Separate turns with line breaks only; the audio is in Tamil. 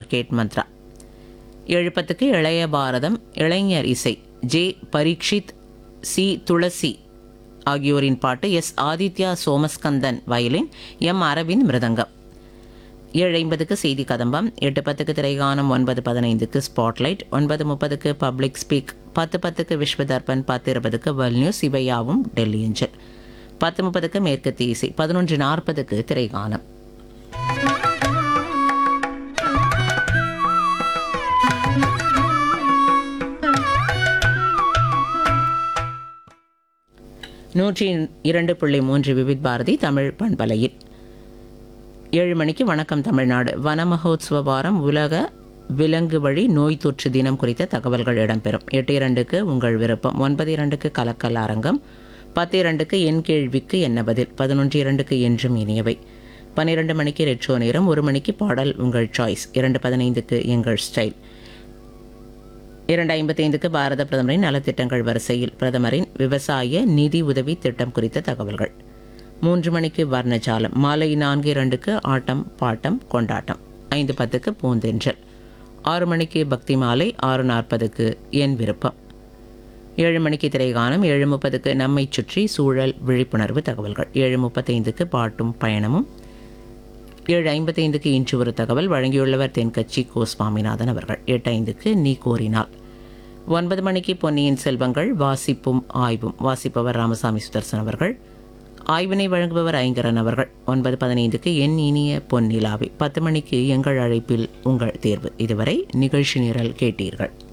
மார்க்கெட் மந்த்ரா ஏழு பத்துக்கு இளைய பாரதம் இளைஞர் இசை ஜே பரீட்சித் சி துளசி ஆகியோரின் பாட்டு S Aditya Somaskandan violin M Aravind mridangam ஏழு ஐம்பதுக்கு செய்தி கதம்பம் எட்டு பத்துக்கு திரைகானம் ஒன்பது பதினைந்துக்கு ஸ்பாட்லைட் ஒன்பது முப்பதுக்கு பப்ளிக் ஸ்பீக் பத்து பத்துக்கு விஸ்வ தர்பன் பத்து இருபதுக்கு வேர்ல்ட் நியூஸ் இவையாவும் டெல்லி ஏஞ்சல் பத்து முப்பதுக்கு மேற்கத்திய இசை பதினொன்று நாற்பதுக்கு திரைகானம் நூற்றி இரண்டு புள்ளி மூன்று விவித் பாரதி தமிழ் பண்பலையில் ஏழு மணிக்கு வணக்கம் தமிழ்நாடு வன மகோத்சவ வாரம் உலக விலங்கு வழி நோய் தொற்று தினம் குறித்த தகவல்கள் இடம்பெறும் எட்டு இரண்டுக்கு உங்கள் விருப்பம் ஒன்பது இரண்டுக்கு கலக்கல் அரங்கம் பத்து இரண்டுக்கு என் கேள்விக்கு என்ன பதில் பதினொன்று இரண்டுக்கு என்றும் இனியவை பன்னிரண்டு மணிக்கு ரெட்ரோ நேரம் ஒரு மணிக்கு பாடல் உங்கள் சாய்ஸ் இரண்டு பதினைந்துக்கு எங்கள் ஸ்டைல் இரண்டு ஐம்பத்தைந்துக்கு பாரத பிரதமரின் நலத்திட்டங்கள் வரிசையில் பிரதமரின் விவசாய நிதி உதவி திட்டம் குறித்த தகவல்கள் மூன்று மணிக்கு வர்ணஜாலம் மாலை நான்கு இரண்டுக்கு ஆட்டம் பாட்டம் கொண்டாட்டம் ஐந்து பத்துக்கு பூந்தென்றல் ஆறு மணிக்கு பக்தி மாலை ஆறு நாற்பதுக்கு என் விருப்பம் ஏழு மணிக்கு திரைகானம் ஏழு முப்பதுக்கு நம்மை சுற்றி சூழல் விழிப்புணர்வு தகவல்கள் ஏழு முப்பத்தைந்துக்கு பாட்டும் பயணமும் ஏழு ஐம்பத்தைந்துக்கு இன்று ஒரு தகவல் வழங்கியுள்ளவர் தென்கட்சி கோ சுவாமிநாதன் அவர்கள் எட்டு ஐந்துக்கு நீ கோரினால் ஒன்பது மணிக்கு பொன்னியின் செல்வங்கள் வாசிப்பும் ஆய்வும் வாசிப்பவர் ராமசாமி சுதர்சன் அவர்கள் ஆய்வினை வழங்குபவர் ஐங்கரன் அவர்கள் ஒன்பது பதினைந்துக்கு என் இனிய பொன்னிலாவி பத்து மணிக்கு எங்கள் அழைப்பில் உங்கள் தேர்வு இதுவரை நிகழ்ச்சி நிரல் கேட்டீர்கள்